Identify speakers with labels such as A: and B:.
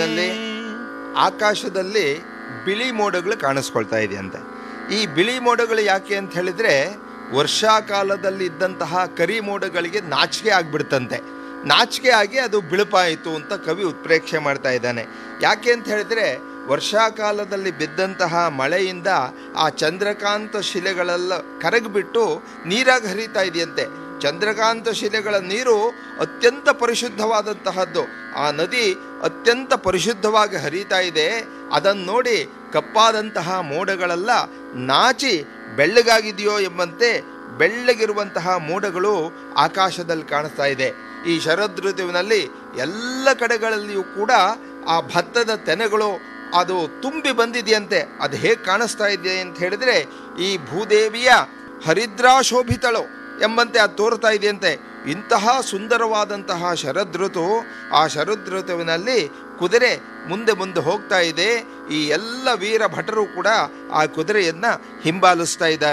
A: ಋತುವಿನಲ್ಲಿ ಆಕಾಶದಲ್ಲಿ ಬಿಳಿ ಮೋಡಗಳು ಕಾಣಿಸ್ಕೊಳ್ತಾ ಇದೆಯಂತೆ ಈ ಬಿಳಿ ಮೋಡಗಳು ಯಾಕೆ ಅಂತ ಹೇಳಿದ್ರೆ ವರ್ಷಾಕಾಲದಲ್ಲಿ ಇದ್ದಂತಹ ಕರಿ ಮೋಡಗಳಿಗೆ ನಾಚಿಕೆ ಆಗ್ಬಿಡ್ತಂತೆ ನಾಚಿಕೆ ಆಗಿ ಅದು ಬಿಳುಪಾಯಿತು ಅಂತ ಕವಿ ಉತ್ಪ್ರೇಕ್ಷೆ ಮಾಡ್ತಾ ಇದ್ದಾನೆ ಯಾಕೆ ಅಂತ ಹೇಳಿದ್ರೆ ವರ್ಷಾಕಾಲದಲ್ಲಿ ಬಿದ್ದಂತಹ ಮಳೆಯಿಂದ ಆ ಚಂದ್ರಕಾಂತ ಶಿಲೆಗಳೆಲ್ಲ ಕರಗಿಬಿಟ್ಟು ನೀರಾಗಿ ಹರಿತಾ ಇದೆಯಂತೆ ಚಂದ್ರಕಾಂತ ಶಿಲೆಗಳ ನೀರು ಅತ್ಯಂತ ಪರಿಶುದ್ಧವಾದಂತಹದ್ದು ಆ ನದಿ ಅತ್ಯಂತ ಪರಿಶುದ್ಧವಾಗಿ ಹರಿತಾ ಇದೆ ಅದನ್ನು ನೋಡಿ ಕಪ್ಪಾದಂತಹ ಮೋಡಗಳೆಲ್ಲ ನಾಚಿ ಬೆಳ್ಳಗಾಗಿದೆಯೋ ಎಂಬಂತೆ ಬೆಳ್ಳಗಿರುವಂತಹ ಮೋಡಗಳು ಆಕಾಶದಲ್ಲಿ ಕಾಣಿಸ್ತಾ ಇದೆ ಈ ಶರದ್ ಋತುವಿನಲ್ಲಿ ಎಲ್ಲ ಕಡೆಗಳಲ್ಲಿಯೂ ಕೂಡ ಆ ಭತ್ತದ ತೆನೆಗಳು ಅದು ತುಂಬಿ ಬಂದಿದೆಯಂತೆ ಅದು ಹೇಗೆ ಕಾಣಿಸ್ತಾ ಇದೆ ಅಂತ ಹೇಳಿದ್ರೆ ಈ ಭೂದೇವಿಯ ಹರಿದ್ರಾಶೋಭಿತಳು ಎಂಬಂತೆ ಅದು ತೋರ್ತಾ ಇದೆಯಂತೆ ಇಂತಹ ಸುಂದರವಾದಂತಹ ಶರದ್ ಋತು ಆ ಶರದ್ ಋತುವಿನಲ್ಲಿ ಕುದುರೆ ಮುಂದೆ ಮುಂದೆ ಹೋಗ್ತಾ ಇದೆ ಈ ಎಲ್ಲ ವೀರ ಭಟರು ಕೂಡ ಆ ಕುದುರೆಯನ್ನ ಹಿಂಬಾಲಿಸ್ತಾ ಇದ್ದಾರೆ